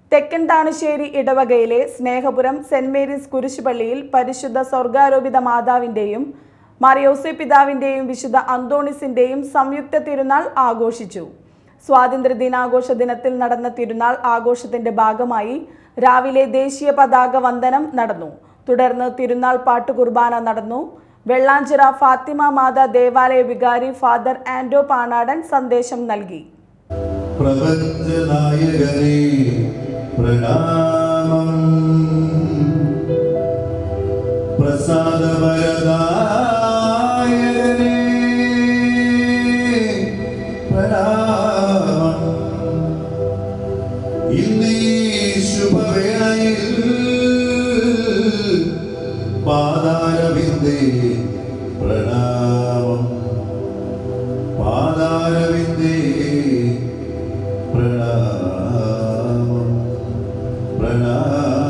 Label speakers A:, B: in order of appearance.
A: തെക്കൻ താണശ്ശേരി ഇടവകയിലെ സ്നേഹപുരം saint Mary's കുരിശുപള്ളിയിൽ പരിശുദ്ധ സ്വർഗാരോപിത മാതാവിന്റെയും മാറിയോസെ പിതാവിന്റെയും വിശുദ്ധ അന്തോണിസിന്റെയും സംയുക്ത തിരുനാൾ ആഘോഷിച്ചു സ്വാതന്ത്ര്യ ദിനാഘോഷ ദിനത്തിൽ നടന്ന തിരുനാൾ ആഘോഷത്തിന്റെ ഭാഗമായി രാവിലെ ദേശീയ പതാക വന്ദനം നടന്നു തുടർന്ന് തിരുനാൾ പാട്ട് കുർബാന നടന്നു വെള്ളാഞ്ചിറ ഫാത്തിമ മാതാ ദേവാലയ വികാരി ഫാദർ ആൻഡോ പാണാടൻ സന്ദേശം നൽകി
B: പ്രപഞ്ചനായകനേ പ്രണാമം പ്രസാദവരദായകനേ പ്രണാമം ഇന്നീ ശുഭവേളയിൽ പാതാരവിന്ദേ പ്രണാമം പാതാരവിന്ദേ പ്രണാമം പ്രണാമം